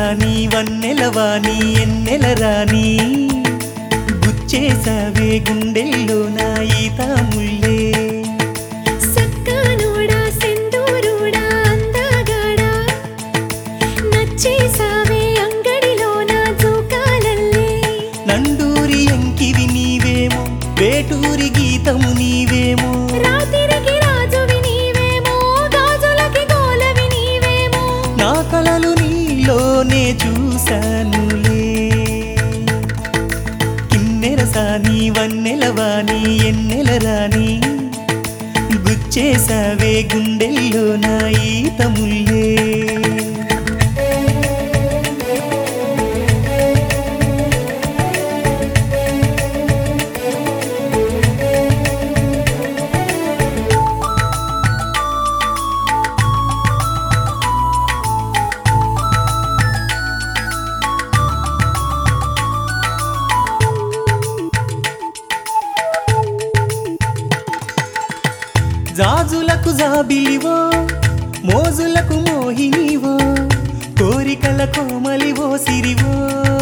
సాని వన్నెలవాని ఎన్నెల రాని గుచ్చేసావే గుండెల్లో నా ఈత ముల్లే సక్కనోడా సెందూరుడా అందగాడా నచ్చేసావే అంగడిలోన జోకాలల్లే నండూరి ఎంకివి నీవేమో వేటూరి గీతము నీవేమో రాతిరికి రాజువి నీవేమో గాజులకి గోలవి నీవేమో నా కలలు నీలోనే చూశానులే కిన్నెర సాని వన్నెలవాని ఎన్నెల రాని గుచ్చేసావే గుండెల్లో నా ఈత ముల్లే జాజులకు జాబిలివో మోజులకు మోహినివో కోరికల కోమలివో సిరివో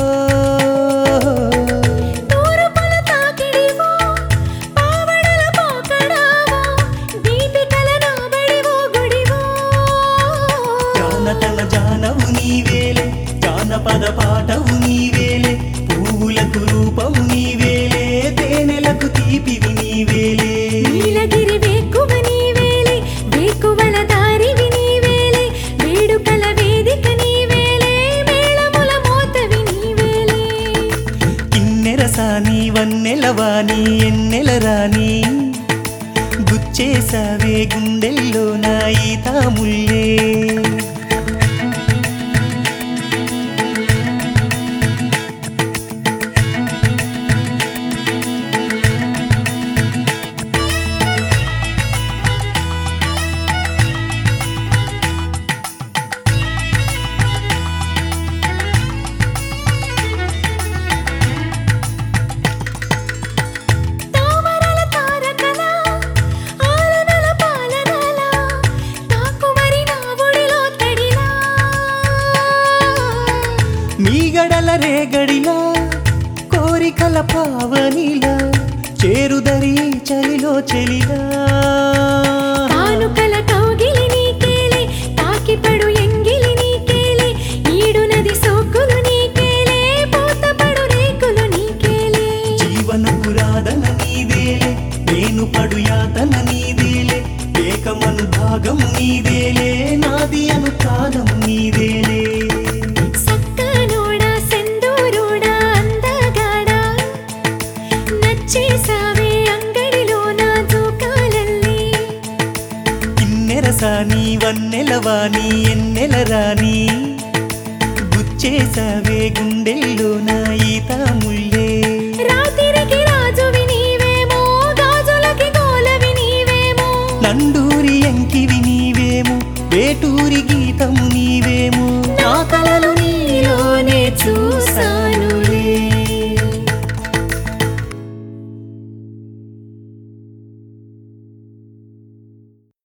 తూరుపుల తాకిడివో పావడల పోకడావో దీపికల నాబడివో గుడివో జానతన జానవు నీవేలే జానపద పాటవు నీవేలే పువ్వులకు రూపము నీవేలే తేనెలకు తీపివి నీవేలే నీలగిరి వేకువ నీవేలే వేకువల దారివి నీవేలే వేడుకల వేదిక నీవేలే మేళముల మోతవి నీవేలే కిన్నెర సాని వన్నెలవాని ఎన్నెల రాని గుచ్చేసావే గుండెల్లో నా ఈత ముల్లే తామరల తారకల ఆలనల పాలనల తాకుమరి నా ఒడిలో తడిలా మీగడల రేగడిలా కోరికల పావనిలా చేరుదరి చలిలో చెలిలా కానుకల కౌగిలి నీకేలే తాకిపడు ఎంగిలి నీకేలే ఈడు నది సోకులు నీకేలే పూతపడు రేకులు నీకేలే జీవన పురాదన నీదేలే నేను పడు యాతన నీదేలే ఏకమను భాగము నీదేలే నాది అను కాలము నీదేలే సక్కనోడా సెందూరుడా అందగాడా నచ్చేసావే అంగడిలో నా జోకాలల్లే కిన్నెర సాని వన్నెలవాని ఎన్నెల రాని గుచ్చేసావే గుండెల్లో నా ఈత ముల్లే